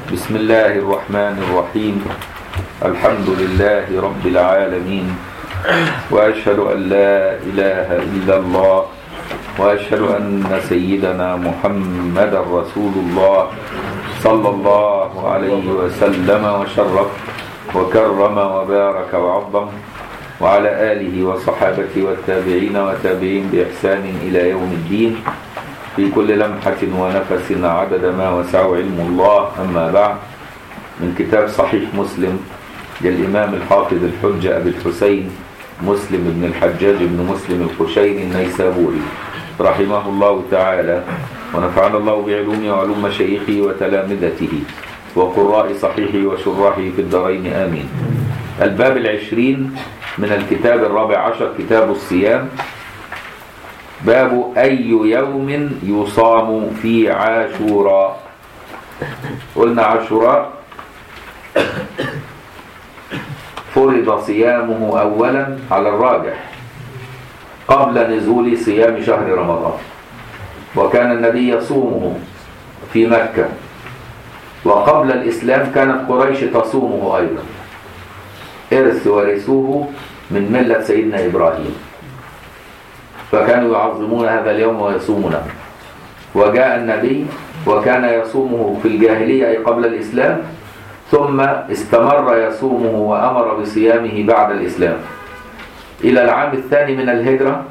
بسم الله الرحمن الرحيم الحمد لله رب العالمين وأشهد أن لا إله إلا الله وأشهد أن سيدنا محمد رسول الله صلى الله عليه وسلم وشرف وكرم وبارك وعظم وعلى آله وصحابته والتابعين وتابعين بإحسان إلى يوم الدين في كل لمحة ونفس عدد ما وسع علم الله أما بعد من كتاب صحيح مسلم للإمام الحافظ الحجة أبي الحسين مسلم بن الحجاج بن مسلم القشيري النيسابوري رحمه الله تعالى ونفعنا الله بعلومه وعلوم مشايخه وتلامذته وقراء صحيحه وشراحه في الدارين آمين الباب العشرين من الكتاب الرابع عشر كتاب الصيام باب أي يوم يصام في عاشوراء قلنا عاشوراء فرض صيامه أولا على الراجح قبل نزول صيام شهر رمضان وكان النبي يصومه في مكة وقبل الإسلام كانت قريش تصومه أيضا إرث ورثوه من ملة سيدنا إبراهيم فكانوا يعظمون هذا اليوم ويصومونه وجاء النبي وكان يصومه في الجاهلية أي قبل الإسلام ثم استمر يصومه وأمر بصيامه بعد الإسلام إلى العام الثاني من الهجرة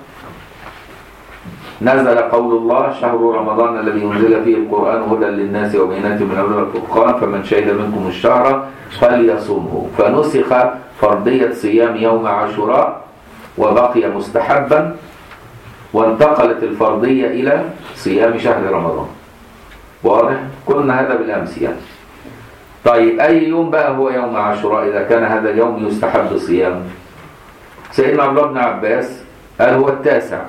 نزل قول الله شهر رمضان الذي أنزل فيه القرآن هدى للناس وبينات من الهدى والفرقان فمن شهد منكم الشهر فليصومه فنسخ فرضية صيام يوم عاشوراء وبقي مستحبا وانتقلت الفرضية إلى صيام شهر رمضان واضح؟ قلنا هذا بالأمس يعني طيب أي يوم بقى هو يوم عاشوراء إذا كان هذا اليوم يستحب صيامه سيدنا عبد الله بن عباس قال هو التاسع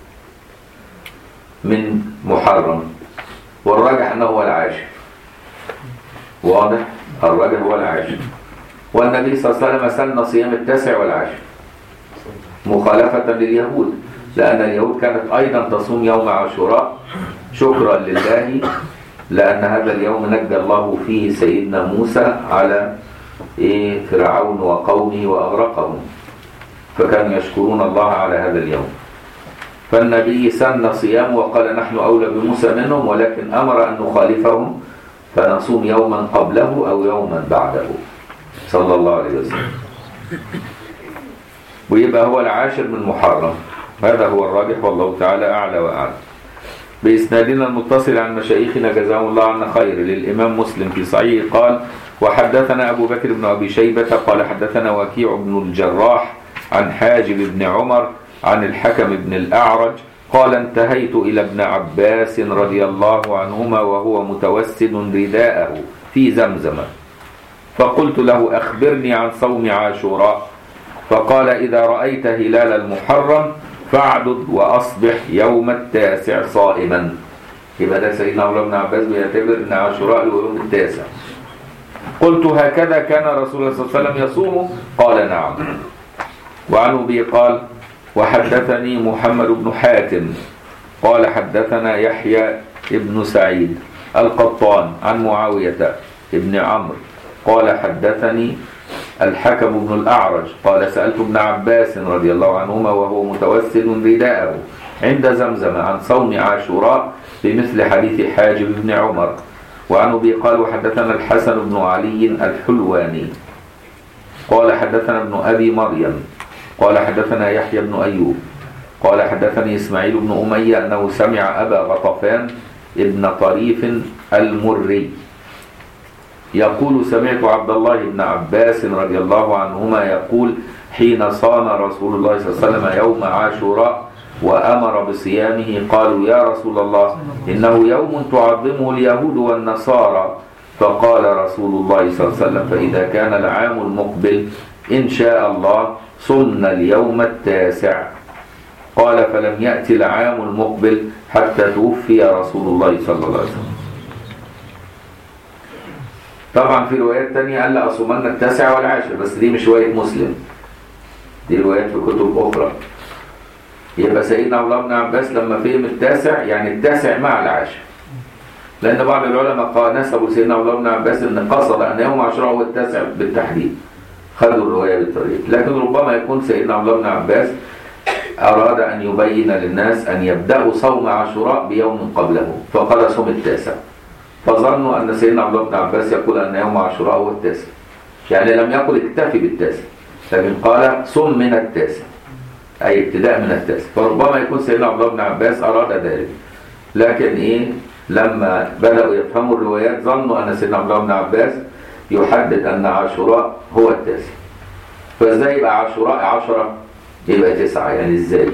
من محرم والراجح أنه هو العاشر واضح؟ الراجح هو العاشر والنبي صلى الله عليه وسلم سن صيام التاسع والعاشر مخالفة لليهود لأن اليهود كانت أيضا تصوم يوم عاشوراء شكرا لله لأن هذا اليوم نجى الله فيه سيدنا موسى على إيه فرعون وقومه وأغرقهم فكانوا يشكرون الله على هذا اليوم فالنبي سن صيام وقال نحن أولى بموسى منهم ولكن أمر أن نخالفهم فنصوم يوما قبله أو يوما بعده صلى الله عليه وسلم ويبقى هو العاشر من محرم هذا هو الراجح والله تعالى أعلى وأعلى بإسنادنا المتصل عن مشايخنا جزاهم الله عنا خير للإمام مسلم في صحيح قال وحدثنا أبو بكر بن أبي شيبة قال حدثنا وكيع بن الجراح عن حاجب بن عمر عن الحكم بن الأعرج قال انتهيت إلى ابن عباس رضي الله عنهما وهو متوسد رداءه في زمزم فقلت له أخبرني عن صوم عاشوراء فقال إذا رأيت هلال المحرم فاعدد وأصبح يوم التاسع صائما يبقى ده سيدنا عمر بن عباس بيعتبر ان عاشوراء هو يوم التاسع قلت هكذا كان رسول الله صلى الله عليه وسلم يصوم قال نعم وعن ابي قال وحدثني محمد بن حاتم قال حدثنا يحيى بن سعيد القطان عن معاوية بن عمرو قال حدثني الحكم بن الأعرج قال سألت ابن عباس رضي الله عنهما وهو متوسل رداءه عند زمزم عن صوم عاشوراء بمثل حديث حاجب بن عمر وعن أبي قال وحدثنا الحسن بن علي الحلواني قال حدثنا ابن أبي مريم قال حدثنا يحيى بن أيوب قال حدثني إسماعيل بن أمية أنه سمع أبا غطفان ابن طريف المري يقول سمعت عبد الله بن عباس رضي الله عنهما يقول حين صام رسول الله صلى الله عليه وسلم يوم عاشوراء وأمر بصيامه قالوا يا رسول الله إنه يوم تعظمه اليهود والنصارى فقال رسول الله صلى الله عليه وسلم فإذا كان العام المقبل إن شاء الله صمنا اليوم التاسع قال فلم يأتي العام المقبل حتى توفي رسول الله صلى الله عليه وسلم طبعا في روايات تانية قال لأصومن التاسع والعاشر بس دي مش رواية مسلم دي روايات في كتب أخرى يبقى سيدنا عبد الله بن عباس لما فهم التاسع يعني التاسع مع العاشر لأن بعض العلماء قال نسبوا سيدنا عبد الله بن عباس أن قصد أن يوم عاشوراء هو التاسع بالتحديد خدوا الرواية بالطريقة لكن ربما يكون سيدنا عبد الله بن عباس أراد أن يبين للناس أن يبدأوا صوم عاشوراء بيوم قبله فقال صوم التاسع فظنوا أن سيدنا عبد الله بن عباس يقول أن يوم عاشوراء هو التاسع يعني لم يقل اكتفي بالتاسع لكن قال صم من التاسع أي ابتداء من التاسع فربما يكون سيدنا عبد الله بن عباس أراد ذلك لكن إيه لما بدأوا يفهموا الروايات ظنوا أن سيدنا عبد الله بن عباس يحدد أن عاشوراء هو التاسع فإزاي يبقى عاشوراء عشرة يبقى تسعة يعني إزاي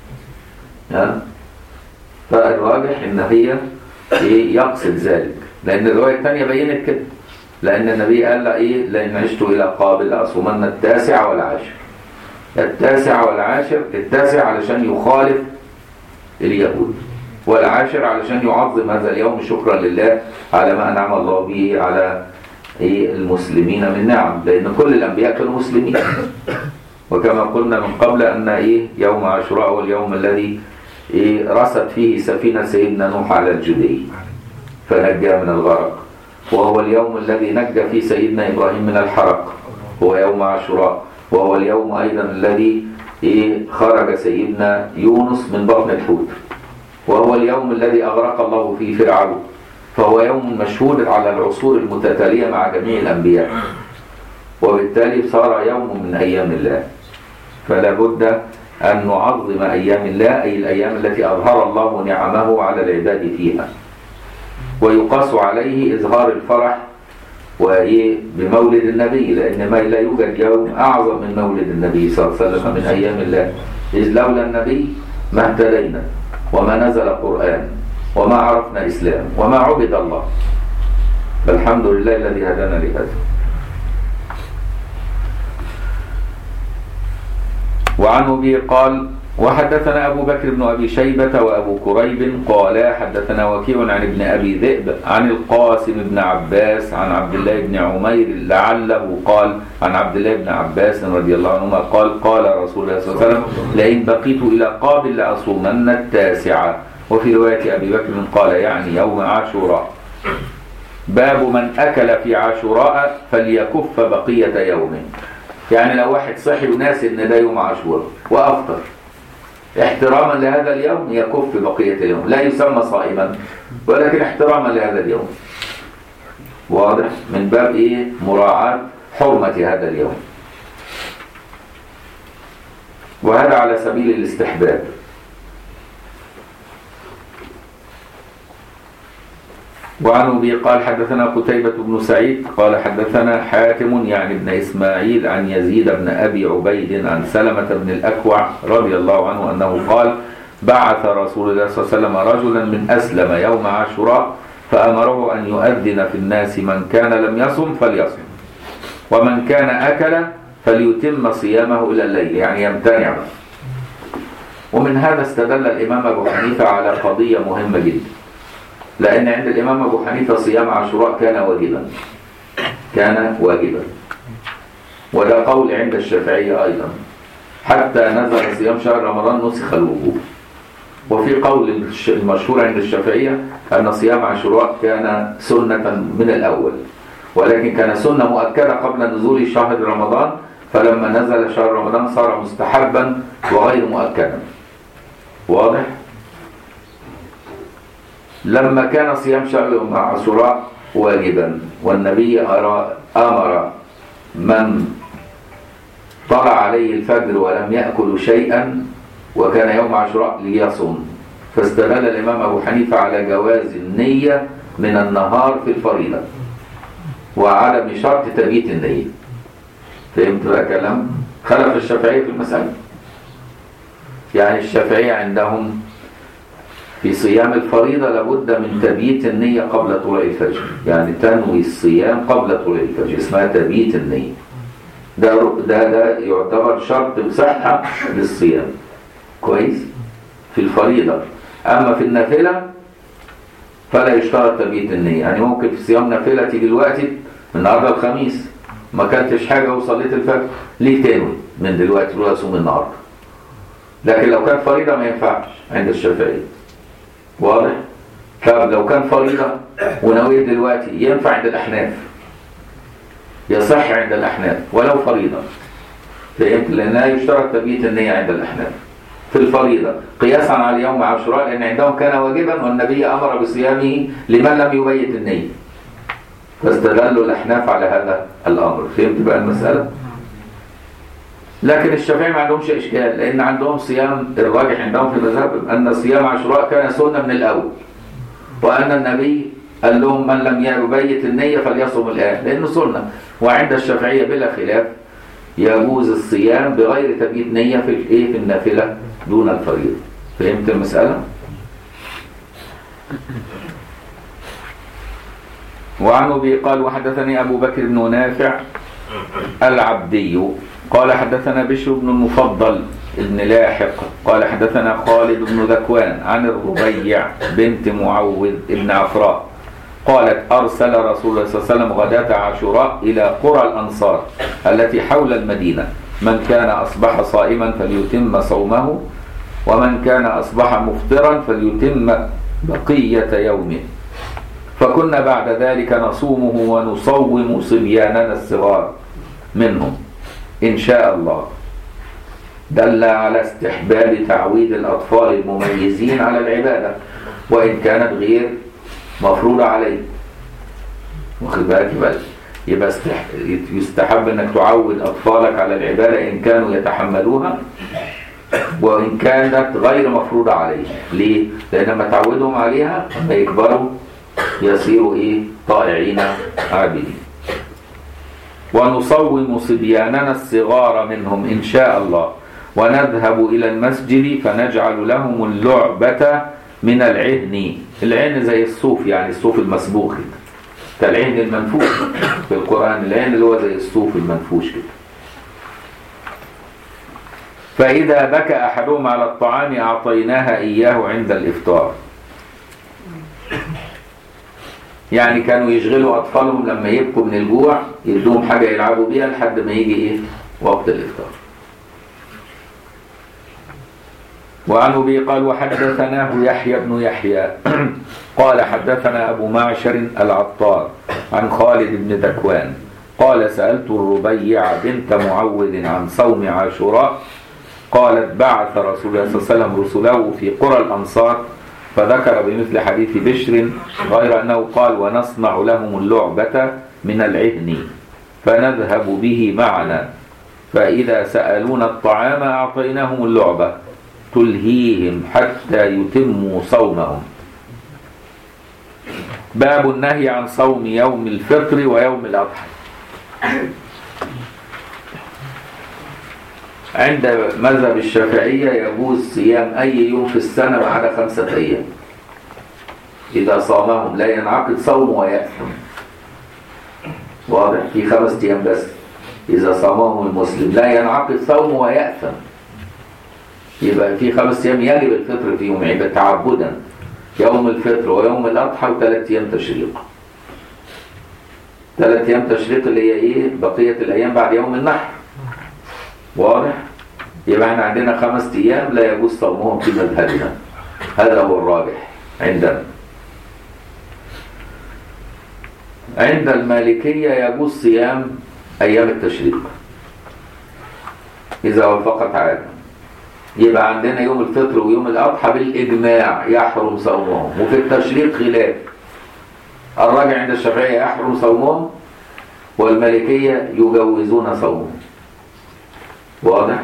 ها فالراجح إن هي إيه يقصد ذلك لأن الرواية الثانية بينت كده لأن النبي قال لا إيه لأن عشت إلى قابل لأصومن التاسع والعاشر التاسع والعاشر التاسع علشان يخالف اليهود والعاشر علشان يعظم هذا اليوم شكرا لله على ما أنعم الله به على إيه المسلمين من نعم لأن كل الأنبياء كانوا مسلمين وكما قلنا من قبل أن إيه يوم عاشوراء هو اليوم الذي إيه رست فيه سفينة سيدنا نوح على الجدي فنجى من الغرق وهو اليوم الذي نجى فيه سيدنا إبراهيم من الحرق هو يوم عاشوراء وهو اليوم أيضا الذي إيه خرج سيدنا يونس من بطن الحوت وهو اليوم الذي أغرق الله فيه فرعون فهو يوم مشهود على العصور المتتالية مع جميع الأنبياء وبالتالي صار يوم من أيام الله فلا بد أن نعظم أيام الله أي الأيام التي أظهر الله نعمه على العباد فيها ويقاس عليه إظهار الفرح وإيه بمولد النبي لأن ما لا يوجد يوم أعظم من مولد النبي صلى الله عليه وسلم من أيام الله إذ لولا النبي ما اهتدينا وما نزل قرآن وما عرفنا إسلام وما عبد الله فالحمد لله الذي هدانا لهذا وعن أبي قال وحدثنا أبو بكر بن أبي شيبة وأبو كريب قالا حدثنا وكيع عن ابن أبي ذئب عن القاسم بن عباس عن عبد الله بن عمير لعله قال عن عبد الله بن عباس رضي الله عنهما قال قال رسول الله صلى الله عليه وسلم لئن بقيت إلى قابل لأصومن التاسعة وفي رواية أبي بكر قال يعني يوم عاشوراء باب من أكل في عاشوراء فليكف بقية يومه يعني لو واحد صحي وناسي ان ده يوم عاشوراء وافطر احتراما لهذا اليوم يكف بقية اليوم لا يسمى صائما ولكن احتراما لهذا اليوم واضح من باب ايه مراعاة حرمة هذا اليوم وهذا على سبيل الاستحباب وعن أبي قال حدثنا قتيبة بن سعيد قال حدثنا حاتم يعني ابن إسماعيل عن يزيد بن أبي عبيد عن سلمة بن الأكوع رضي الله عنه أنه قال بعث رسول الله صلى الله عليه وسلم رجلا من أسلم يوم عاشوراء فأمره أن يؤذن في الناس من كان لم يصم فليصم ومن كان أكل فليتم صيامه إلى الليل يعني يمتنع ومن هذا استدل الإمام أبو حنيفة على قضية مهمة جدا لأن عند الإمام أبو حنيفة صيام عاشوراء كان واجبا كان واجبا وده قول عند الشافعية أيضا حتى نزل صيام شهر رمضان نسخ الوجوب وفي قول المشهور عند الشافعية أن صيام عاشوراء كان سنة من الأول ولكن كان سنة مؤكدة قبل نزول شهر رمضان فلما نزل شهر رمضان صار مستحبا وغير مؤكدا واضح؟ لما كان صيام شهر عاشوراء واجبا والنبي أمر من طلع عليه الفجر ولم يأكل شيئا وكان يوم عاشوراء ليصم فاستدل الإمام أبو حنيفة على جواز النية من النهار في الفريضة وعدم شرط تبيت النية فهمت بقى كلام خلف الشافعية في المسألة يعني الشافعية عندهم في صيام الفريضة لابد من تبييت النية قبل طلوع الفجر يعني تنوي الصيام قبل طلوع الفجر اسمها تبييت النية ده ده ده يعتبر شرط بصحة للصيام كويس في الفريضة أما في النافلة فلا يشترط تبييت النية يعني ممكن في صيام نافلة تيجي دلوقتي النهارده الخميس ما كلتش حاجة وصليت الفجر ليه تنوي من دلوقتي تقول أصوم النهارده لكن لو كانت فريضة ما ينفعش عند الشافعية واضح طب لو كان فريضة ونويت دلوقتي ينفع عند الأحناف يصح عند الأحناف ولو فريضة فهمت لأنها يشترط تبييت النية عند الأحناف في الفريضة قياسا على يوم عاشوراء لأن عندهم كان واجبا والنبي أمر بصيامه لمن لم يبيت النية فاستدلوا الأحناف على هذا الأمر فهمت بقى المسألة؟ لكن الشافعي ما عندهمش إشكال لأن عندهم صيام الراجح عندهم في مذهبهم أن صيام عاشوراء كان سنة من الأول وأن النبي قال لهم من لم يبيت النية فليصم الآن لأنه سنة وعند الشافعية بلا خلاف يجوز الصيام بغير تبييت نية في الايه في النافلة دون الفريضة فهمت المسألة؟ وعن أبي قال وحدثني أبو بكر بن نافع العبدي قال حدثنا بشر بن المفضل بن لاحق قال حدثنا خالد بن ذكوان عن الربيع بنت معوذ بن عفراء قالت أرسل رسول الله صلى الله عليه وسلم غداة عاشوراء إلى قرى الأنصار التي حول المدينة من كان أصبح صائما فليتم صومه ومن كان أصبح مفطرا فليتم بقية يومه فكنا بعد ذلك نصومه ونصوم صبياننا الصغار منهم إن شاء الله دل على استحباب تعويد الأطفال المميزين على العبادة وإن كانت غير مفروضة عليه واخد بالك يبقى يبقى يستحب انك تعود اطفالك على العباده ان كانوا يتحملوها وان كانت غير مفروضه عليهم ليه؟ لان لما تعودهم عليها لما يكبروا يصيروا ايه؟ طائعين عابدين ونصوم صبياننا الصغار منهم ان شاء الله ونذهب الى المسجد فنجعل لهم اللعبه من العهن العهن زي الصوف يعني الصوف المسبوق كده كالعهن المنفوش في القرآن العهن اللي هو زي الصوف المنفوش كده فإذا بكى أحدهم على الطعام أعطيناها إياه عند الإفطار يعني كانوا يشغلوا أطفالهم لما يبكوا من الجوع يدوهم حاجة يلعبوا بيها لحد ما يجي إيه وقت الإفطار وعن أبي قال وحدثناه يحيى بن يحيى قال حدثنا أبو معشر العطار عن خالد بن ذكوان قال سألت الربيع بنت معوذ عن صوم عاشوراء قالت بعث رسول الله صلى الله عليه وسلم رسله في قرى الأنصار فذكر بمثل حديث بشر غير أنه قال ونصنع لهم اللعبة من العهن فنذهب به معنا فإذا سألونا الطعام أعطيناهم اللعبة تلهيهم حتى يتموا صومهم باب النهي عن صوم يوم الفطر ويوم الأضحى عند مذهب الشافعية يجوز صيام أي يوم في السنة ما عدا خمسة أيام إذا صامهم لا ينعقد صوم ويأثم واضح في خمس أيام بس إذا صامهم المسلم لا ينعقد صوم ويأثم يبقى في خمس أيام يجب الفطر فيهم يبقى تعبدا يوم الفطر ويوم الأضحى وثلاث أيام تشريق ثلاث أيام تشريق اللي هي إيه بقية الأيام بعد يوم النحر واضح يبقى احنا عندنا خمس أيام لا يجوز صومهم في مذهبنا هذا هو الراجح عندنا عند المالكية يجوز صيام أيام التشريق إذا وافقت عادة يبقى عندنا يوم الفطر ويوم الأضحى بالإجماع يحرم صومهم وفي التشريق خلاف الراجع عند الشافعية يحرم صومهم والمالكية يجوزون صومهم واضح؟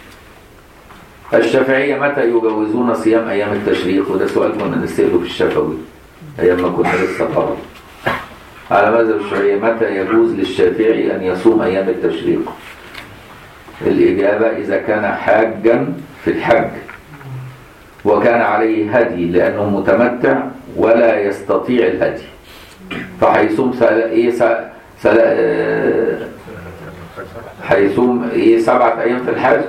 الشافعية متى يجوزون صيام أيام التشريق وده سؤال كنا نسأله في الشفوي أيام ما كنا لسه طلب على مذهب الشافعية متى يجوز للشافعي أن يصوم أيام التشريق الإجابة إذا كان حاجا في الحج وكان عليه هدي لأنه متمتع ولا يستطيع الهدي فهيصوم سل... إيه س... سل... هيصوم إيه سبعة أيام في الحج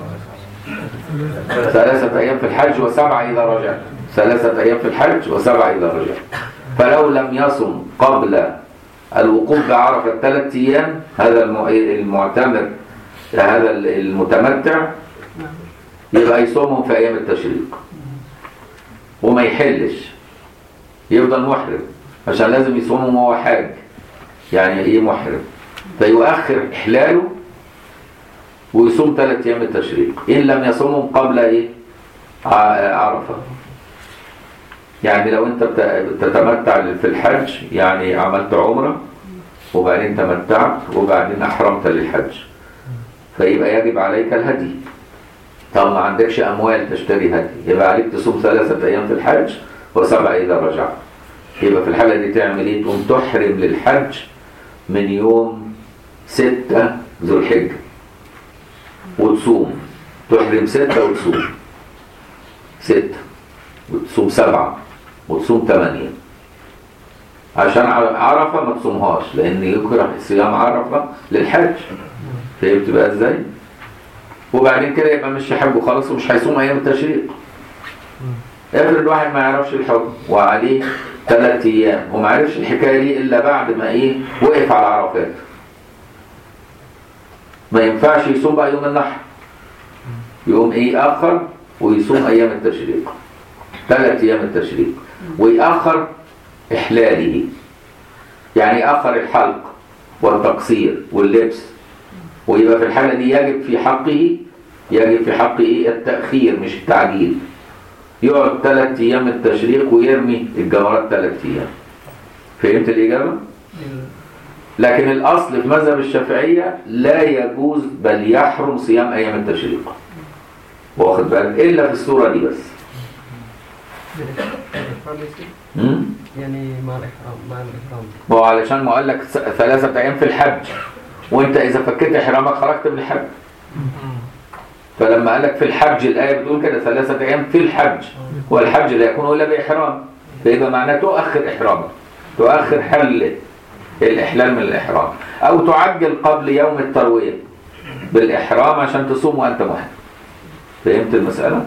ثلاثة أيام في الحج وسبعة إذا رجع ثلاثة أيام في الحج وسبعة إذا رجع فلو لم يصم قبل الوقوف بعرفة ثلاث أيام هذا المعتمر هذا المتمتع يبقى يصومهم في أيام التشريق وما يحلش يفضل محرم عشان لازم يصوم وهو حاج يعني ايه محرم فيؤخر احلاله ويصوم ثلاث ايام التشريق ان لم يصومهم قبل ايه ع- عرفه يعني لو انت بت- بتتمتع في الحج يعني عملت عمره وبعدين تمتعت وبعدين احرمت للحج فيبقى يجب عليك الهدي طب ما عندكش اموال تشتري هدي يبقى عليك تصوم ثلاثة ايام في الحج وسبعة اذا رجعت يبقى في الحالة دي تعمل ايه تقوم تحرم للحج من يوم ستة ذو الحجة وتصوم تحرم ستة وتصوم ستة وتصوم سبعة وتصوم ثمانية عشان ع- عرفة ما تصومهاش لأن يكره صيام عرفة للحج فهمت بقى ازاي؟ وبعدين كده يبقى مش يحب خلاص ومش هيصوم أيام التشريق افرض واحد ما يعرفش الحكم وعليه ثلاث أيام وما عرفش الحكاية دي إلا بعد ما إيه وقف على عرفات ما ينفعش يصوم بقى يوم النحر يقوم ايه يأخر ويصوم ايام التشريق ثلاث ايام التشريق ويأخر احلاله يعني يأخر الحلق والتقصير واللبس ويبقى في الحالة دي يجب في حقه يجب في حقه ايه التأخير مش التعجيل يقعد ثلاث ايام التشريق ويرمي الجمرات ثلاث ايام فهمت الإجابة؟ لكن الأصل في مذهب الشافعية لا يجوز بل يحرم صيام أيام التشريق واخد بالك إلا في الصورة دي بس الإحرام يصير؟ مم؟ يعني مع الإحرام مع الإحرام ما هو علشان ما قال لك س- ثلاثة أيام في الحج وأنت إذا فكيت إحرامك خرجت من الحج فلما قال لك في الحج الآية بتقول كده ثلاثة أيام في الحج والحج لا يكون إلا بإحرام فيبقى معناه تؤخر إحرامك تؤخر حل الإحلال من الإحرام أو تعجل قبل يوم التروية بالإحرام عشان تصوم وأنت محرم فهمت المسألة؟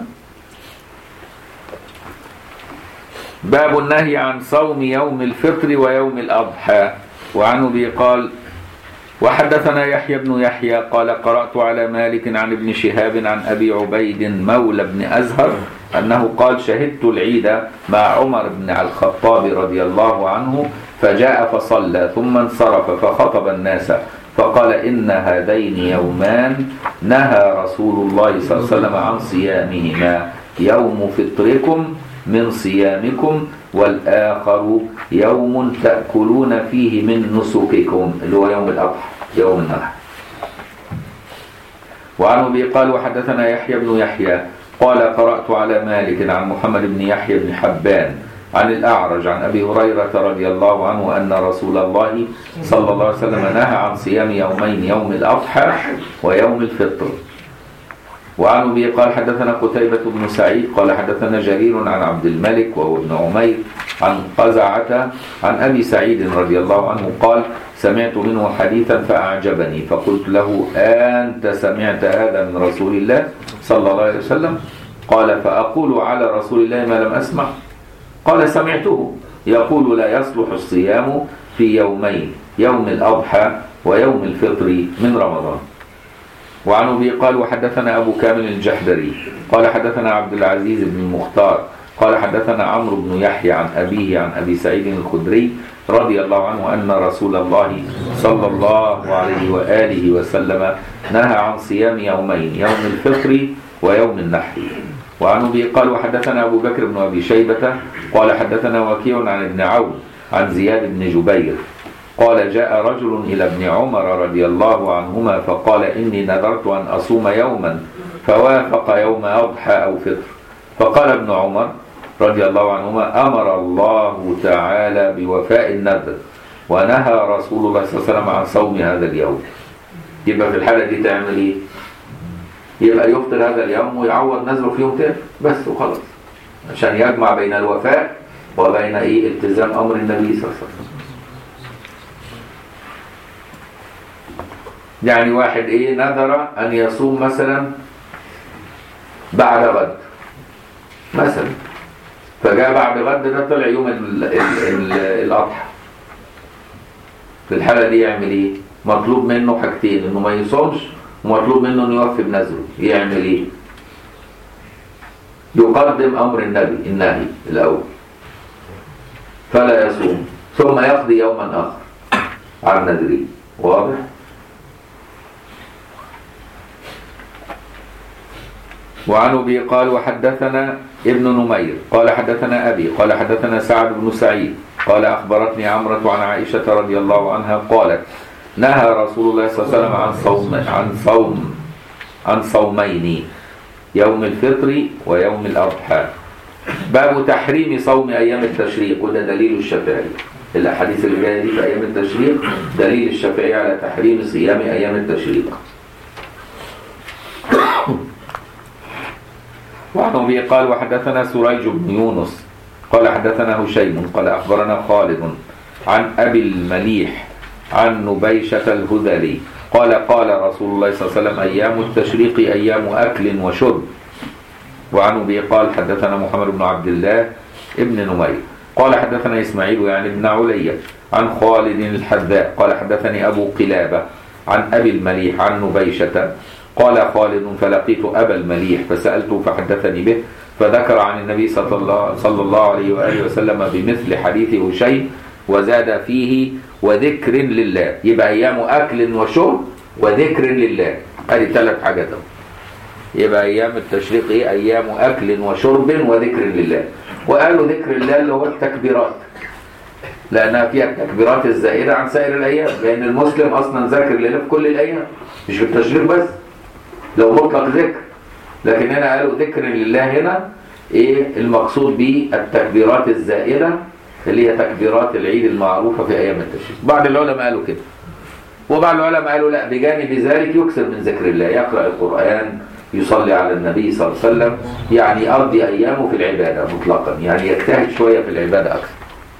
باب النهي عن صوم يوم الفطر ويوم الأضحى وعن أبي قال وحدثنا يحيى بن يحيى قال قرأت على مالك عن ابن شهاب عن أبي عبيد مولى بن أزهر أنه قال شهدت العيد مع عمر بن الخطاب رضي الله عنه فجاء فصلى ثم انصرف فخطب الناس فقال إن هذين يومان نهى رسول الله صلى الله عليه وسلم عن صيامهما يوم فطركم من صيامكم والآخر يوم تأكلون فيه من نسككم اللي هو يوم الأضحى يوم النحر وعن أبي قال وحدثنا يحيى بن يحيى قال قرأت على مالك عن محمد بن يحيى بن حبان عن الأعرج عن أبي هريرة رضي الله عنه أن رسول الله صلى الله عليه وسلم نهى عن صيام يومين يوم الأضحى ويوم الفطر وعن أبي قال حدثنا قتيبة بن سعيد قال حدثنا جرير عن عبد الملك وهو ابن عمير عن قزعة عن أبي سعيد رضي الله عنه قال سمعت منه حديثا فأعجبني فقلت له أنت سمعت هذا من رسول الله صلى الله عليه وسلم قال فأقول على رسول الله ما لم أسمع قال سمعته يقول لا يصلح الصيام في يومين يوم الأضحى ويوم الفطر من رمضان وعن ابي قال وحدثنا ابو كامل الجحدري قال حدثنا عبد العزيز بن المختار قال حدثنا عمرو بن يحيى عن ابيه عن ابي سعيد الخدري رضي الله عنه ان رسول الله صلى الله عليه واله وسلم نهى عن صيام يومين يوم الفطر ويوم النحر وعن ابي قال وحدثنا ابو بكر بن ابي شيبه قال حدثنا وكيع عن ابن عون عن زياد بن جبير قال جاء رجل إلى ابن عمر رضي الله عنهما فقال إني نذرت أن أصوم يوما فوافق يوم أضحى أو فطر فقال ابن عمر رضي الله عنهما أمر الله تعالى بوفاء النذر ونهى رسول الله صلى الله عليه وسلم عن صوم هذا اليوم يبقى في الحالة دي تعمل إيه؟ يبقى يفطر هذا اليوم ويعوض نذره في يوم تاني بس وخلاص عشان يجمع بين الوفاء وبين إيه التزام أمر النبي صلى الله عليه وسلم يعني واحد ايه نذر ان يصوم مثلا بعد غد مثلا فجاء بعد غد ده طلع يوم ال- ال- ال- الاضحى في الحاله دي يعمل ايه مطلوب منه حاجتين انه ما يصومش ومطلوب منه انه يوفي بنذره يعمل ايه يقدم امر النبي النهي الاول فلا يصوم ثم يقضي يوما آخر عن نذره واضح؟ وعن ابي قال وحدثنا ابن نمير قال حدثنا ابي قال حدثنا سعد بن سعيد قال اخبرتني عمره عن عائشه رضي الله عنها قالت نهى رسول الله صلى الله عليه وسلم عن صوم عن صوم عن صومين يوم الفطر ويوم الاضحى باب تحريم صوم ايام التشريق وده دليل الشافعي الاحاديث اللي جايه دي في ايام التشريق دليل الشافعي على تحريم صيام ايام التشريق وعن ابي قال وحدثنا سريج بن يونس قال حدثنا هشيم قال اخبرنا خالد عن ابي المليح عن نبيشة الهذلي قال قال رسول الله صلى الله عليه وسلم ايام التشريق ايام اكل وشرب وعن ابي قال حدثنا محمد بن عبد الله ابن نمير قال حدثنا اسماعيل يعني ابن علية عن خالد الحذاء قال حدثني ابو قلابه عن ابي المليح عن نبيشة قال خالد فلقيت أبا المليح فسألته فحدثني به فذكر عن النبي صلى الله, صلى الله عليه وآله وسلم بمثل حديث هشيم وزاد فيه وذكر لله يبقى أيام أكل وشرب وذكر لله هذه ثلاث حاجات اهو يبقى أيام التشريق إيه أيام أكل وشرب وذكر لله وقالوا ذكر الله اللي هو التكبيرات لأنها فيها التكبيرات الزائدة عن سائر الأيام لأن المسلم أصلا ذاكر لله في كل الأيام مش في التشريق بس لو مطلق ذكر لكن هنا قالوا ذكر لله هنا ايه المقصود به التكبيرات الزائده اللي هي تكبيرات العيد المعروفه في ايام التشريق بعض العلماء قالوا كده وبعض العلماء قالوا لا بجانب ذلك يكثر من ذكر الله يقرا القران يصلي على النبي صلى الله عليه وسلم يعني يقضي ايامه في العباده مطلقا يعني يجتهد شويه في العباده اكثر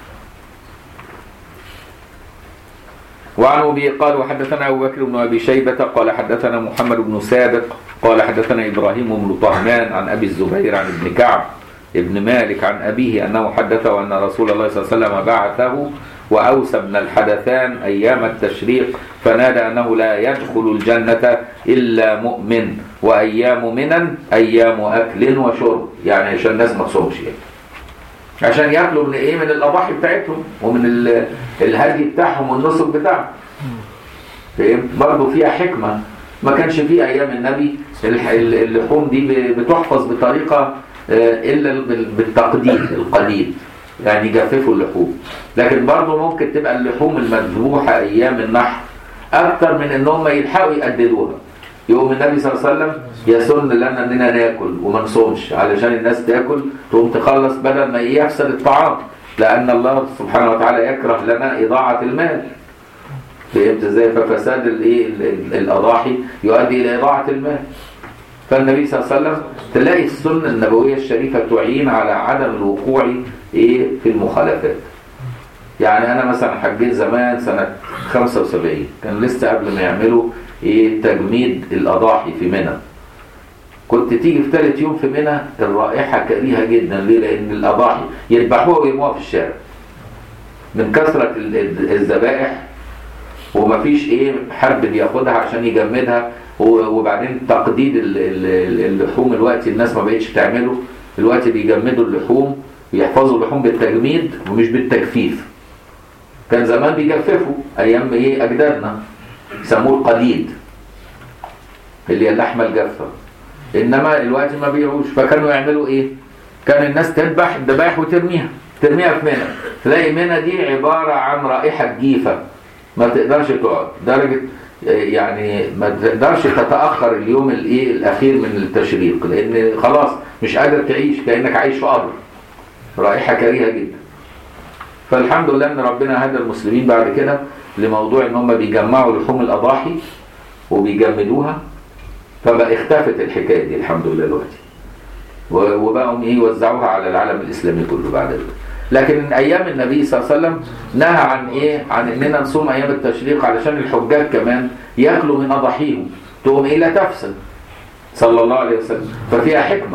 وعن ابي قال وحدثنا ابو بكر بن ابي شيبه قال حدثنا محمد بن سابق قال حدثنا ابراهيم بن طهمان عن ابي الزبير عن ابن كعب ابن مالك عن ابيه انه حدثه ان رسول الله صلى الله عليه وسلم بعثه واوسى ابن الحدثان ايام التشريق فنادى انه لا يدخل الجنه الا مؤمن وايام منا ايام اكل وشرب يعني عشان الناس ما تصومش يعني. عشان ياكلوا من ايه من الاضاحي بتاعتهم ومن ال- الهدي بتاعهم والنسك بتاعهم فهمت برضه فيها حكمه ما كانش في ايام النبي الح- ال- اللحوم دي ب- بتحفظ بطريقه آه، الا بال- بالتقديم القليل يعني يجففوا اللحوم لكن برضه ممكن تبقى اللحوم المذبوحه ايام النحر اكتر من ان هم يلحقوا يقددوها يقوم النبي صلى الله عليه وسلم يسن لنا اننا ناكل وما نصومش علشان الناس تاكل تقوم تخلص بدل ما إيه يفسد الطعام لان الله سبحانه وتعالى يكره لنا اضاعه المال فهمت ازاي ففساد الايه ال- ال- الاضاحي يؤدي الى اضاعه المال فالنبي صلى الله عليه وسلم تلاقي السنه النبويه الشريفه تعين على عدم الوقوع ايه في المخالفات يعني انا مثلا حجيت زمان سنه 75 كان لسه قبل ما يعملوا ايه تجميد الاضاحي في منى كنت تيجي في ثالث يوم في منى الرائحه كريهه جدا ليه لان الاضاحي يذبحوها ويرموها في الشارع من كثره ال- ال- الذبائح ومفيش ايه حد بياخدها عشان يجمدها و- وبعدين تقديد ال- ال- اللحوم الوقت الناس ما بقتش تعمله الوقت بيجمدوا اللحوم ويحفظوا اللحوم بالتجميد ومش بالتجفيف كان زمان بيجففوا ايام ايه اجدادنا يسموه القديد اللي هي اللحمه الجافه انما الوقت ما بيعوش فكانوا يعملوا ايه كان الناس تذبح الذبائح وترميها ترميها في منى تلاقي منى دي عباره عن رائحه جيفه ما تقدرش تقعد درجه يعني ما تقدرش تتاخر اليوم الايه الاخير من التشريق لان خلاص مش قادر تعيش كانك عايش في قبر رائحه كريهه جدا فالحمد لله ان ربنا هدى المسلمين بعد كده لموضوع ان هم بيجمعوا لحوم الاضاحي وبيجمدوها فبقى اختفت الحكايه دي الحمد لله دلوقتي و- وبقوا ايه يوزعوها على العالم الاسلامي كله بعد كده لكن ايام النبي صلى الله عليه وسلم نهى عن ايه عن اننا نصوم ايام التشريق علشان الحجاج كمان ياكلوا من اضاحيهم تقوم ايه لا تفسد صلى الله عليه وسلم ففيها حكمه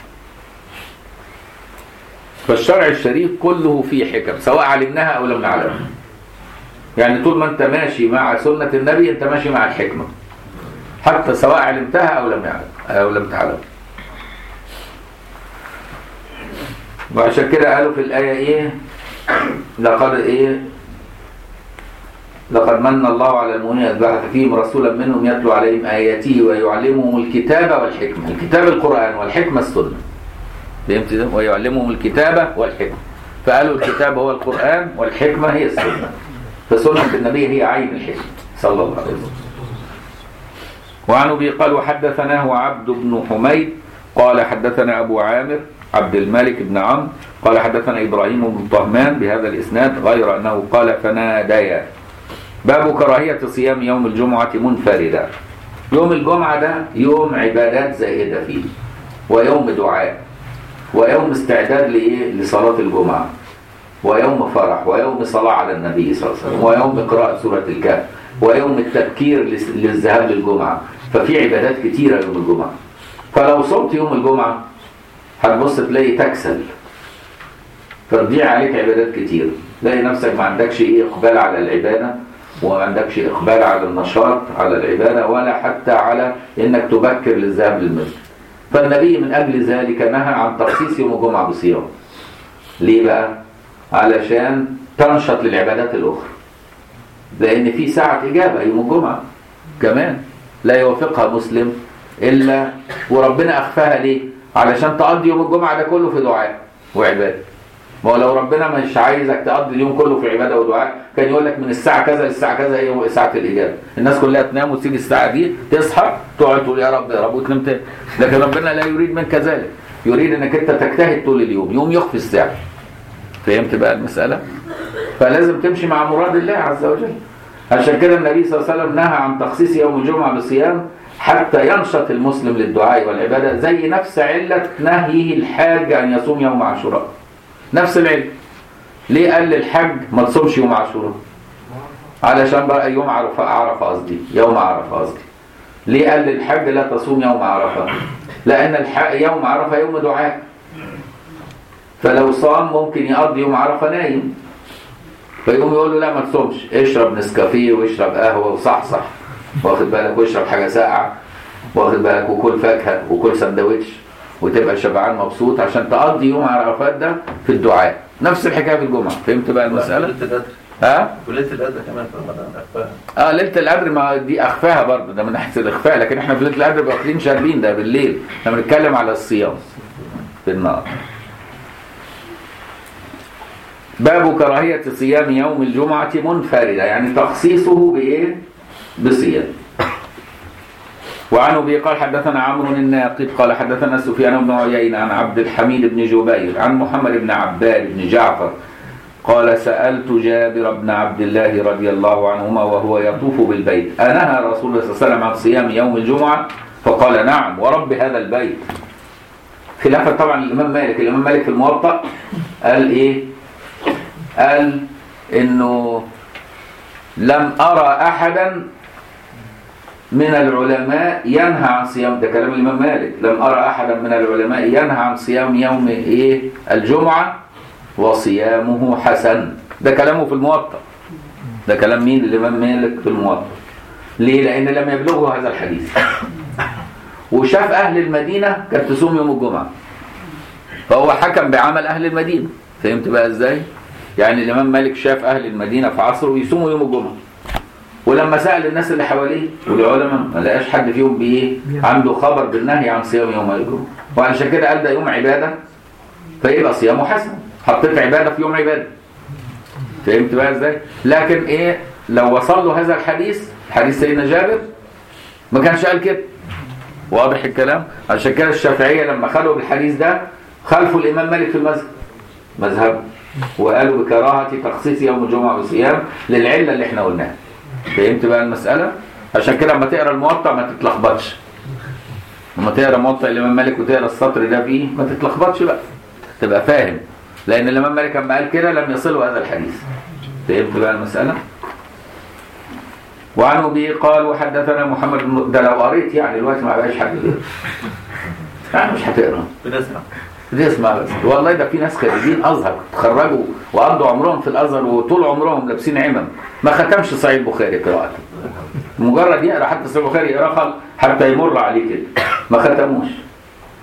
فالشرع الشريف كله فيه حكم سواء علمناها او لم نعلمها يعني طول ما انت ماشي مع سنه النبي انت ماشي مع الحكمه حتى سواء علمتها او لم يعلم او لم تعلم وعشان كده قالوا في الايه ايه لقد ايه لقد من الله على المؤمنين إذ بعث فيهم رسولا منهم يتلو عليهم آياته ويعلمهم الكتاب والحكمة الكتاب القرآن والحكمة السنة فهمت ده ويعلمهم الكتابة والحكمة فقالوا الكتاب هو القرآن والحكمة هي السنة فسنة النبي هي عين الحكمة صلى الله عليه وسلم وعن ابي قال وحدثناه عبد بن حميد قال حدثنا ابو عامر عبد الملك بن عمرو قال حدثنا ابراهيم بن طهمان بهذا الاسناد غير انه قال فناديا باب كراهيه صيام يوم الجمعه منفردا يوم الجمعه ده يوم عبادات زائده فيه ويوم دعاء ويوم استعداد لايه لصلاه الجمعه ويوم فرح ويوم صلاه على النبي صلى الله عليه وسلم ويوم قراءه سوره الكهف ويوم التبكير لس- للذهاب للجمعه ففي عبادات كتيره يوم الجمعه فلو صمت يوم الجمعه هتبص تلاقي تكسل فتضيع عليك عبادات كتير تلاقي نفسك ما عندكش ايه اقبال على العباده وما عندكش اقبال على النشاط على العباده ولا حتى على انك تبكر للذهاب للمسجد فالنبي من اجل ذلك نهى عن تخصيص يوم الجمعه بصيام ليه بقى علشان تنشط للعبادات الاخرى لان في ساعه اجابه يوم الجمعه كمان لا يوافقها مسلم الا وربنا اخفاها ليه علشان تقضي يوم الجمعه ده كله في دعاء وعباده ما هو لو ربنا مش عايزك تقضي اليوم كله في عباده ودعاء كان يقول لك من الساعه كذا للساعه كذا هي ساعه الاجابه الناس كلها تنام وتيجي الساعه دي تصحى تقعد تقول يا رب يا رب وتنام تاني لكن ربنا لا يريد منك ذلك يريد انك انت تجتهد طول اليوم يوم يخفي الساعه فهمت بقى المساله فلازم تمشي مع مراد الله عز وجل عشان كده النبي صلى الله عليه وسلم نهى عن تخصيص يوم الجمعه بصيام حتى ينشط المسلم للدعاء والعباده زي نفس عله نهيه الحاج ان يصوم يوم عاشوراء نفس العلم ليه قال للحج ما تصومش يوم عاشوراء علشان بقى يوم عرفه عرفه قصدي يوم عرفه قصدي ليه قال للحج لا تصوم يوم عرفه لان الح- يوم عرفه يوم دعاء فلو صام ممكن يقضي يوم عرفه نايم فيقوم يقول له لا ما تصومش اشرب نسكافيه واشرب قهوه وصحصح واخد بالك واشرب حاجه ساقعه واخد بالك وكل فاكهه وكل سندوتش وتبقى شبعان مبسوط عشان تقضي يوم عرفات ده في الدعاء نفس الحكايه في الجمعه فهمت بقى المساله ليلة القدر ها وليلة القدر كمان في رمضان أخفاها اه ليله القدر ما دي اخفاها برضه ده من ناحيه الاخفاء لكن احنا في ليله القدر واخدين شاربين ده بالليل احنا بنتكلم على الصيام في النار باب كراهية صيام يوم الجمعة منفردة يعني تخصيصه بإيه؟ بصيام وعن ابي قال حدثنا عمرو الناقد قال حدثنا سفيان بن عيينة عن عبد الحميد بن جبير عن محمد بن عباد بن جعفر قال سألت جابر بن عبد الله رضي الله عنهما وهو يطوف بالبيت أنهى رسول الله صلى الله عليه وسلم عن صيام يوم الجمعة فقال نعم ورب هذا البيت خلافا طبعا الإمام مالك الإمام مالك في الموطأ قال إيه قال إنه لم أرى أحدا من العلماء ينهى عن صيام ده كلام الإمام مالك لم أرى أحدا من العلماء ينهى عن صيام يوم إيه الجمعة وصيامه حسن ده كلامه في الموطأ ده كلام مين الإمام مالك في الموطأ ليه لأن لم يبلغه هذا الحديث وشاف أهل المدينة كانت تصوم يوم الجمعة فهو حكم بعمل أهل المدينة فهمت بقى إزاي يعني الإمام مالك شاف أهل المدينة في عصره يصوموا يوم الجمعة ولما سأل الناس اللي حواليه والعلماء ما لقاش حد فيهم بإيه عنده خبر بالنهي عن صيام يوم الجمعة وعلشان كده قال ده يوم عبادة فيبقى صيامه حسن حطيت عبادة في يوم عبادة فهمت بقى ازاي لكن ايه لو وصل له هذا الحديث حديث سيدنا جابر ما كانش قال كده واضح الكلام عشان كده الشافعية لما خلوا بالحديث ده خلفوا الإمام مالك في المذهب مذهب وقالوا بكراهة تخصيص يوم الجمعة بصيام للعلة اللي احنا قلناها فهمت بقى المسألة عشان كده لما تقرا الموطأ ما تتلخبطش لما تقرا موطأ الإمام مالك وتقرا السطر ده فيه ما تتلخبطش بقى تبقى فاهم لأن الإمام مالك لما قال كده لم يصله هذا الحديث فهمت بقى المسألة وعن أبي قال وحدثنا محمد بن ده لو قريت يعني دلوقتي ما بقاش حد يقرا يعني مش هتقرا بنسمع تسمع بس والله ده في ناس خريجين ازهر تخرجوا وقضوا عمرهم في الازهر وطول عمرهم لابسين عمم ما ختمش صحيح البخاري قراءه مجرد يقرا حتى صحيح البخاري يقرا حتى يمر عليه كده ما ختموش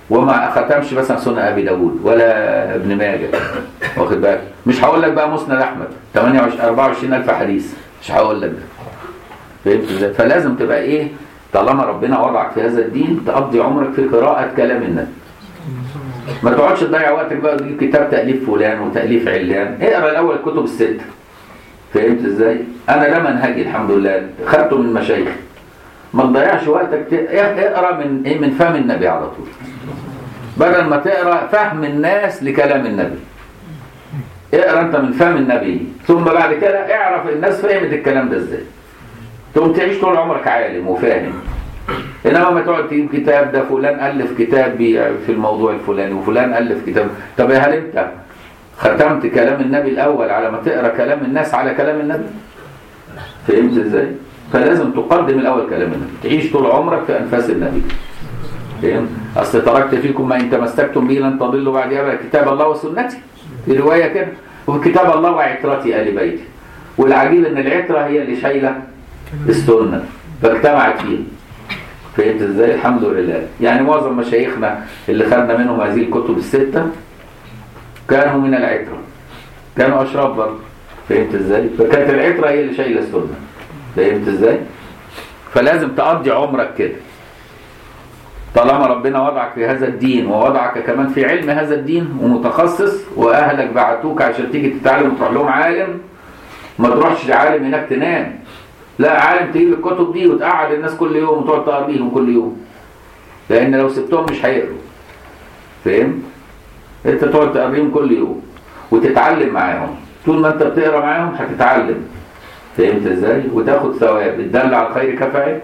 وما ختمش مثلا سنن ابي داود ولا ابن ماجه واخد بالك مش هقول لك بقى مسند احمد 28 24000 حديث مش هقول لك ده فهمت ازاي فلازم تبقى ايه طالما ربنا وضعك في هذا الدين تقضي عمرك في قراءه كلام النبي ما تقعدش تضيع وقتك بقى تجيب كتاب تاليف فلان وتاليف علان اقرا الاول الكتب السته فهمت ازاي انا ده منهجي الحمد لله خدته من مشايخ ما تضيعش وقتك ت- اقرا من ايه من فهم النبي على طول بدل ما تقرا فهم الناس لكلام النبي اقرا انت من فهم النبي ثم بعد كده اعرف الناس فهمت الكلام ده ازاي تقوم تعيش طول عمرك عالم وفاهم انما ما تقعد تجيب كتاب ده فلان الف كتاب بي- في الموضوع الفلاني وفلان الف كتاب طب هل انت ختمت كلام النبي الاول على ما تقرا كلام الناس على كلام النبي فهمت ازاي فلازم تقدم الاول كلام النبي تعيش طول عمرك في انفاس النبي فهمت اصل تركت فيكم ما ان تمسكتم به لن تضلوا بعد ابدا كتاب الله وسنتي في روايه كده وكتاب الله وعترتي ال بيتي والعجيب ان العتره هي اللي شايله السنه فاجتمعت فيها فهمت ازاي الحمد لله يعني معظم مشايخنا اللي خدنا منهم هذه الكتب السته كانوا من العتره كانوا اشراف برضه فهمت ازاي فكانت العتره هي اللي شايله السنه فهمت ازاي فلازم تقضي عمرك كده طالما ربنا وضعك في هذا الدين ووضعك كمان في علم هذا الدين ومتخصص واهلك بعتوك عشان تيجي تتعلم وتروح لهم عالم ما تروحش لعالم هناك تنام لا عالم تجيب الكتب دي وتقعد الناس كل يوم وتقعد تقرا بيهم كل يوم لان لو سبتهم مش هيقروا فاهم انت تقعد تقريهم كل يوم وتتعلم معاهم طول ما انت بتقرا معاهم هتتعلم فهمت ازاي وتاخد ثواب الدل على الخير كفاعل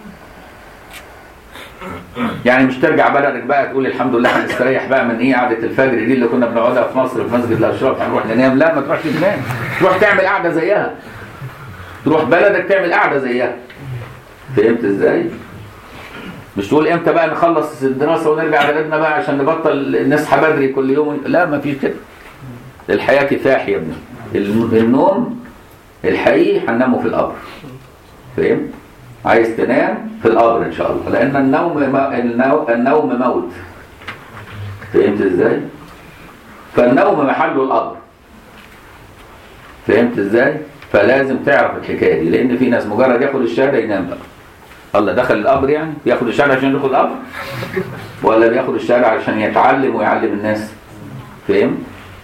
يعني مش ترجع بلدك بقى تقول الحمد لله هنستريح بقى من ايه قعده الفجر دي اللي كنا بنقعدها في مصر في مسجد الاشراف هنروح ننام لا ما تروحش تنام تروح تعمل قعده زيها تروح بلدك تعمل قعده زيها فهمت ازاي مش تقول امتى بقى نخلص الدراسه ونرجع بلدنا بقى عشان نبطل نصحى بدري كل يوم لا ما فيش كده الحياه كفاح يا ابني الم- النوم الحقيقي هننامه في القبر فهمت عايز تنام في القبر ان شاء الله لان النوم النو- النوم موت فهمت ازاي فالنوم محله القبر فهمت ازاي فلازم تعرف الحكايه دي لان في ناس مجرد ياخد الشهاده ينام بقى الله دخل القبر يعني بياخد الشهاده عشان يدخل القبر ولا بياخد الشهاده عشان يتعلم ويعلم الناس فهم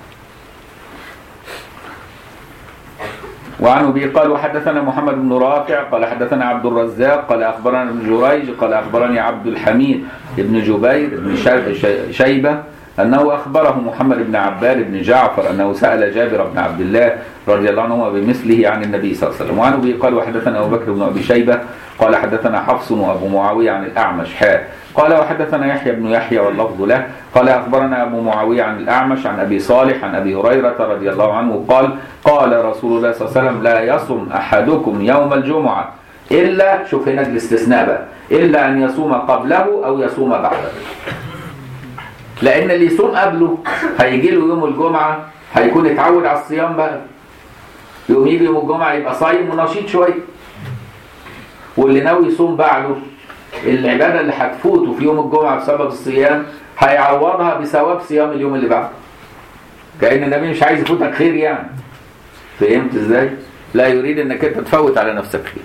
وعن ابي قال وحدثنا محمد بن رافع قال حدثنا عبد الرزاق قال اخبرنا ابن جريج قال اخبرني عبد الحميد بن جبير بن شي- شي- شيبه انه اخبره محمد بن عباد بن جعفر انه سال جابر بن عبد الله رضي الله عنهما بمثله عن النبي صلى الله عليه وسلم وعن ابي قال وحدثنا ابو بكر بن ابي شيبه قال حدثنا حفص وابو معاويه عن الاعمش حاء قال وحدثنا يحيى بن يحيى واللفظ له قال اخبرنا ابو معاويه عن الاعمش عن ابي صالح عن ابي هريره رضي الله عنه قال قال رسول الله صلى الله عليه وسلم لا يصم احدكم يوم الجمعه الا شوف هنا الاستثناء بقى الا ان يصوم قبله او يصوم بعده لان اللي يصوم قبله هيجي له يوم الجمعه هيكون اتعود على الصيام بقى يوم يجي يوم الجمعه يبقى صايم ونشيط شويه واللي ناوي يصوم بعده العباده اللي هتفوته في يوم الجمعه بسبب الصيام هيعوضها بثواب صيام اليوم اللي بعده كأن النبي مش عايز يفوتك خير يعني فهمت ازاي لا يريد انك انت تفوت على نفسك خير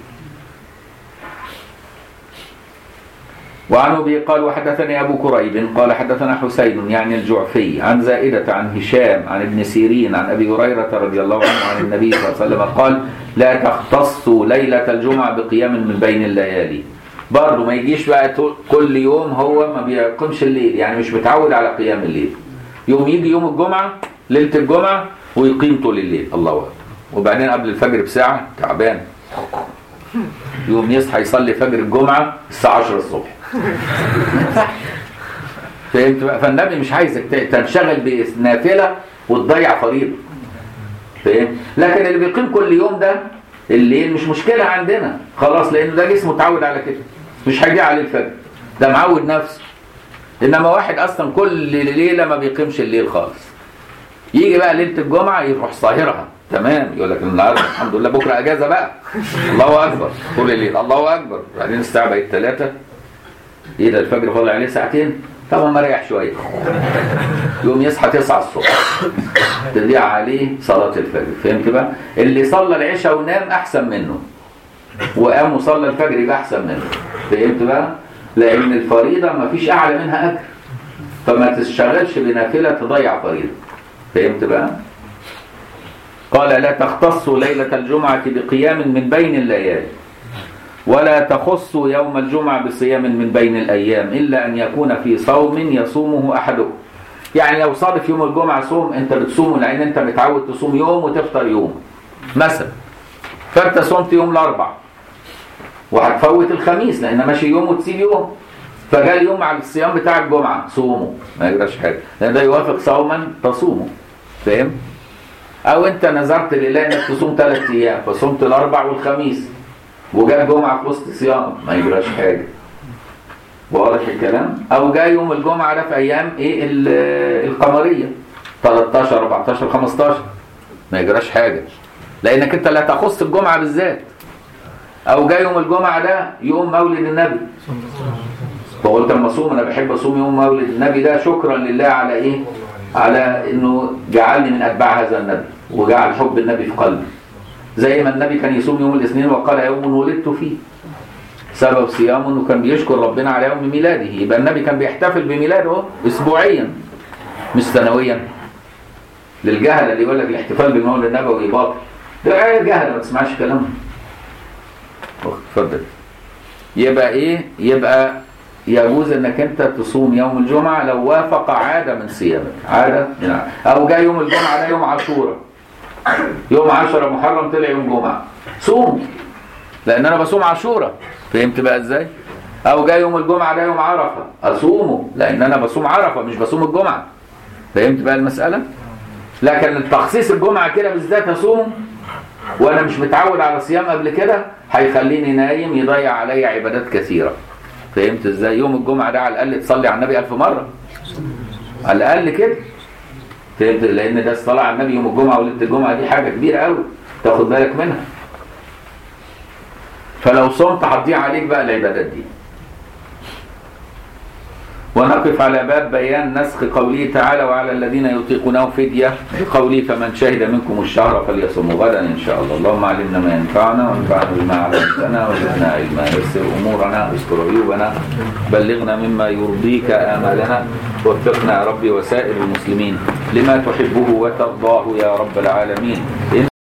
وعن ابي قال وحدثني ابو كريب قال حدثنا حسين يعني الجعفي عن زائدة عن هشام عن ابن سيرين عن ابي هريرة رضي الله عنه عن النبي صلى الله عليه وسلم قال لا تختصوا ليلة الجمعة بقيام من بين الليالي برضه ما يجيش بقى طول- كل يوم هو ما بيقومش الليل يعني مش متعود على قيام الليل يوم يجي يوم الجمعة ليلة الجمعة ويقيم طول الليل الله أكبر وبعدين قبل الفجر بساعة تعبان يوم يصحى يصلي فجر الجمعة الساعة 10 الصبح فهمت بقى فالنبي مش عايزك ت- تنشغل بنافلة وتضيع فريضة فاهم لكن اللي بيقيم كل يوم ده الليل مش مشكلة عندنا خلاص لأنه ده جسمه اتعود على كده مش هيجي عليه الفجر ده معود نفسه إنما واحد أصلا كل ليلة ما بيقيمش الليل خالص يجي بقى ليلة الجمعة يروح صاهرها تمام يقول لك النهارده الحمد لله بكره اجازه بقى الله اكبر طول الليل الله اكبر بعدين الساعه بقت 3 ايه ده الفجر فاضل عليه ساعتين طبعا ما ريح شويه يقوم يصحى 9 الصبح تضيع عليه صلاه الفجر فهمت بقى اللي صلى العشاء ونام احسن منه وقام وصلى الفجر يبقى احسن منه فهمت بقى لان الفريضه ما فيش اعلى منها اجر فما تشتغلش بنافله تضيع فريضه فهمت بقى قال لا تختصوا ليله الجمعه بقيام من بين الليالي ولا تخصوا يوم الجمعة بصيام من بين الأيام إلا أن يكون في صوم يصومه أحدكم يعني لو صادف يوم الجمعة صوم أنت بتصومه لأن أنت متعود تصوم يوم وتفطر يوم مثلا فأنت صمت يوم الأربع وهتفوت الخميس لأن ماشي يوم وتسيب يوم فجاء اليوم على الصيام بتاع الجمعة صومه ما يجراش حاجة لأن ده يوافق صوما تصومه فاهم؟ أو أنت نذرت لله إنك تصوم ثلاث أيام فصمت الأربع والخميس وجاء الجمعة في وسط صيام ما يجراش حاجة واضح الكلام او جاء يوم الجمعة ده في ايام ايه ال- القمرية 13 14 15 ما يجراش حاجة لانك انت لا تخص الجمعة بالذات او جاء يوم الجمعة ده يوم مولد النبي فقلت اما اصوم انا بحب اصوم يوم مولد النبي ده شكرا لله على ايه على انه جعلني من اتباع هذا النبي وجعل حب النبي في قلبي زي ما النبي كان يصوم يوم الاثنين وقال يوم ولدت فيه سبب صيامه انه كان بيشكر ربنا على يوم ميلاده يبقى النبي كان بيحتفل بميلاده أهو اسبوعيا مش سنويا للجهل اللي يقول لك الاحتفال بالمولد النبوي باطل ده عيال جهل ما تسمعش كلامهم اتفضل يبقى ايه يبقى يجوز انك انت تصوم يوم الجمعه لو وافق عاده من صيامك عاده من عادة. او جاء يوم الجمعه ده يوم عاشوراء يوم 10 محرم طلع يوم جمعه صوم لان انا بصوم عاشوراء فهمت بقى ازاي او جاء يوم الجمعه ده يوم عرفه اصومه لان انا بصوم عرفه مش بصوم الجمعه فهمت بقى المساله لكن التخصيص الجمعه كده بالذات اصومه وانا مش متعود على صيام قبل كده هيخليني نايم يضيع عليا عبادات كثيره فهمت ازاي يوم الجمعه ده على الاقل تصلي على النبي ألف مره على الاقل كده فهمت لان ده الصلاه على النبي يوم الجمعه وليله الجمعه دي حاجه كبيره قوي تاخد بالك منها فلو صمت هتضيع عليك بقى العبادات دي ونقف على باب بيان نسخ قوله تعالى وعلى الذين يطيقونه فدية بقوله فمن شهد منكم الشهر فليصم غدا إن شاء الله اللهم علمنا ما ينفعنا وانفعنا بما علمتنا وزدنا علما يسر أمورنا استر عيوبنا بلغنا مما يرضيك آمالنا وفقنا يا ربي وسائر المسلمين لما تحبه وترضاه يا رب العالمين